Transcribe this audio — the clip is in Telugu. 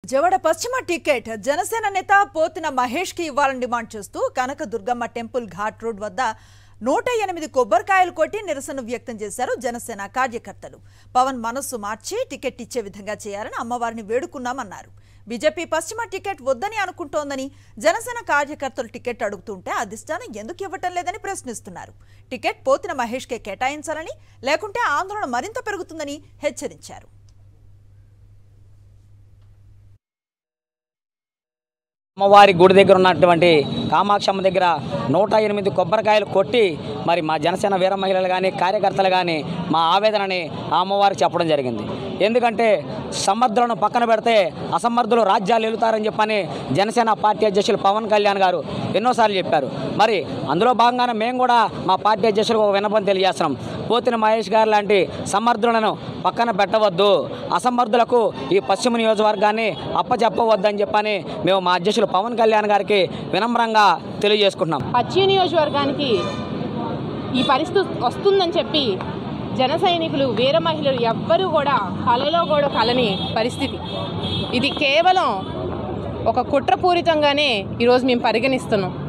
జవడ పశ్చిమ టికెట్ జనసేన నేత పోతిన మహేష్ కి ఇవ్వాలని డిమాండ్ చేస్తూ కనక దుర్గమ్మ టెంపుల్ ఘాట్ రోడ్ వద్ద నూట ఎనిమిది కొబ్బరికాయలు కొట్టి నిరసన వ్యక్తం చేశారు జనసేన కార్యకర్తలు పవన్ మనస్సు మార్చి టికెట్ ఇచ్చే విధంగా చేయాలని అమ్మవారిని వేడుకున్నామన్నారు బీజేపీ పశ్చిమ టికెట్ వద్దని అనుకుంటోందని జనసేన కార్యకర్తలు టికెట్ అడుగుతుంటే అధిష్టానం ఎందుకు ఇవ్వటం లేదని ప్రశ్నిస్తున్నారు టికెట్ పోతిన మహేష్కే కేటాయించాలని లేకుంటే ఆందోళన మరింత పెరుగుతుందని హెచ్చరించారు అమ్మవారి గుడి దగ్గర ఉన్నటువంటి కామాక్షమ్మ దగ్గర నూట ఎనిమిది కొబ్బరికాయలు కొట్టి మరి మా జనసేన వీర మహిళలు కానీ కార్యకర్తలు కానీ మా ఆవేదనని ఆ అమ్మవారికి చెప్పడం జరిగింది ఎందుకంటే సమర్థులను పక్కన పెడితే అసమర్థులు రాజ్యాలు వెళుతారని చెప్పని జనసేన పార్టీ అధ్యక్షులు పవన్ కళ్యాణ్ గారు ఎన్నోసార్లు చెప్పారు మరి అందులో భాగంగానే మేము కూడా మా పార్టీ అధ్యక్షులకు ఒక విన్నపం తెలియజేస్తున్నాం పోతిన మహేష్ గారు లాంటి సమర్థులను పక్కన పెట్టవద్దు అసమర్థులకు ఈ పశ్చిమ నియోజకవర్గాన్ని అప్పచెప్పవద్దని చెప్పని మేము మా అధ్యక్షులు పవన్ కళ్యాణ్ గారికి వినమ్రంగా తెలియజేసుకుంటున్నాం పశ్చిమ నియోజకవర్గానికి ఈ పరిస్థితి వస్తుందని చెప్పి జన సైనికులు వీర మహిళలు ఎవ్వరూ కూడా కలలో కూడా కలని పరిస్థితి ఇది కేవలం ఒక కుట్రపూరితంగానే ఈరోజు మేము పరిగణిస్తున్నాం